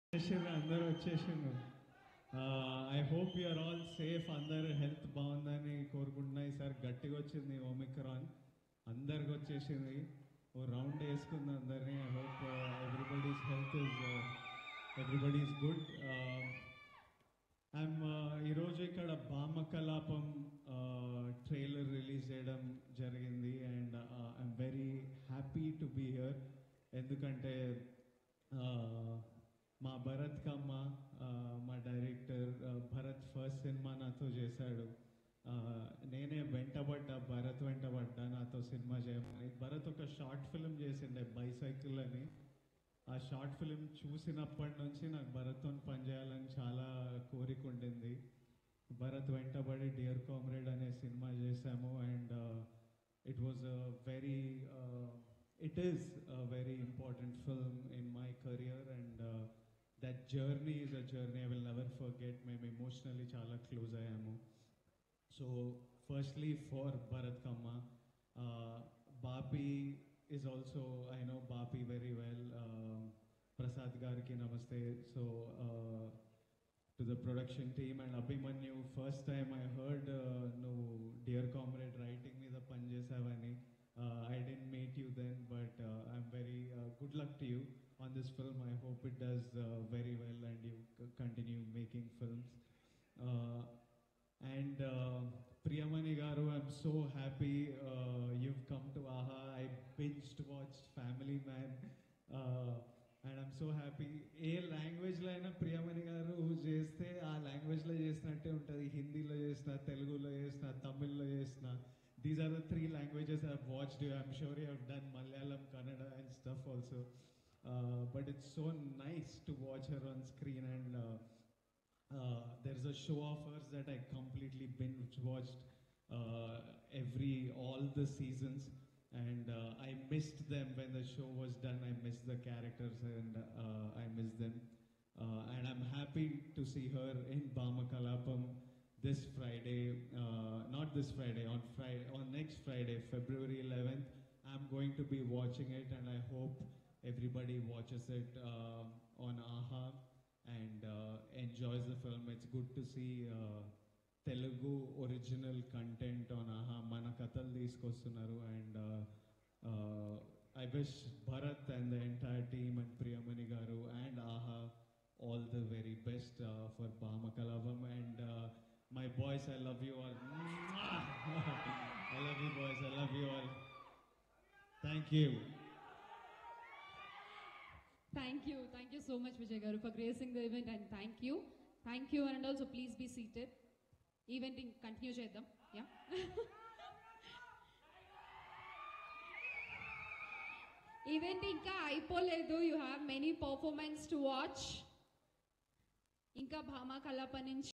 వచ్చేసిండ్రు అందరూ వచ్చేసిండ్రు I hope you are all safe అందరు హెల్త్ బాగుందని కోరుకుంటున్నా ఈసారి గట్టిగా వచ్చింది ఓమిక్రాన్ అందరికి వచ్చేసింది ఓ రౌండ్ వేసుకుంది అందరినీ I hope everybody's health is everybody's good I'm ఈరోజు ఇక్కడ భామ కలాపం ట్రైలర్ రిలీజ్ చేయడం జరిగింది and I'm very happy to be here ఎందుకంటే uh, మా భరత్ కమ్మ uh, మా డైరెక్టర్ భరత్ ఫస్ట్ సినిమా నాతో చేశాడు Uh, నేనే వెంటబడ్డా భరత్ వెంటబడ్డా నాతో సినిమా చేయమని భరత్ ఒక షార్ట్ ఫిల్మ్ చేసిండే బైసైకిల్ అని ఆ షార్ట్ ఫిల్మ్ చూసినప్పటి నుంచి నాకు భరత్తో పనిచేయాలని చాలా కోరిక ఉండింది భరత్ వెంటబడి డియర్ కామ్రేడ్ అనే సినిమా చేశాము and it was a very it is a very important film in my career and that journey is a journey I will never forget మేము ఎమోషనలీ చాలా క్లోజ్ అయ్యాము so firstly for Bharat Kamma బాపీ is also I know Bapi very well. Uh, Prasad Garki Namaste. So uh, to the production team and Abhimanyu, first time I heard uh, no dear comrade writing me the Panjesavani. Uh, I didn't meet you then, but uh, I'm very uh, good luck to you on this film. I hope it does uh, very well and you c- continue making films. Uh, and uh, Priyamani Garu, I'm so happy uh, you've come to AHA. I binged watched Family Man. Uh, and I'm so happy. ఏ లాంగ్వేజ్లో అయినా ప్రియమణి గారు చేస్తే ఆ లాంగ్వేజ్లో చేసినట్టే ఉంటుంది హిందీలో చేసిన తెలుగులో చేసిన తమిళ్లో చేసిన these are the three languages I watched you I'm sure you have done Malayalam Kannada and stuff also but it's so nice to watch her on screen and uh, there's a show of hers that I completely binge watched uh, every all the seasons, and uh, I missed them when the show was done. I missed the characters and uh, I missed them, uh, and I'm happy to see her in Bama Kalapam this Friday. Uh, not this Friday, on Friday, on next Friday, February 11th. I'm going to be watching it, and I hope everybody watches it uh, on AHA and uh, enjoys the film. It's good to see uh, Telugu original content on AHA. మన కథలు తీసుకొస్తున్నారు and I wish Bharat and the entire team and Priyamani garu and Aha all the very best for Bhamakalapam and my boys I love you all I love you boys I love you all thank you Thank you. Thank you so much, Vijay Garu, for gracing the event and thank you. Thank you and also please be seated. Event in continue చేద్దాం yeah event ఇంకా అయిపోలేదు you have many performance to watch ఇంకా భామా కలాప నుంచి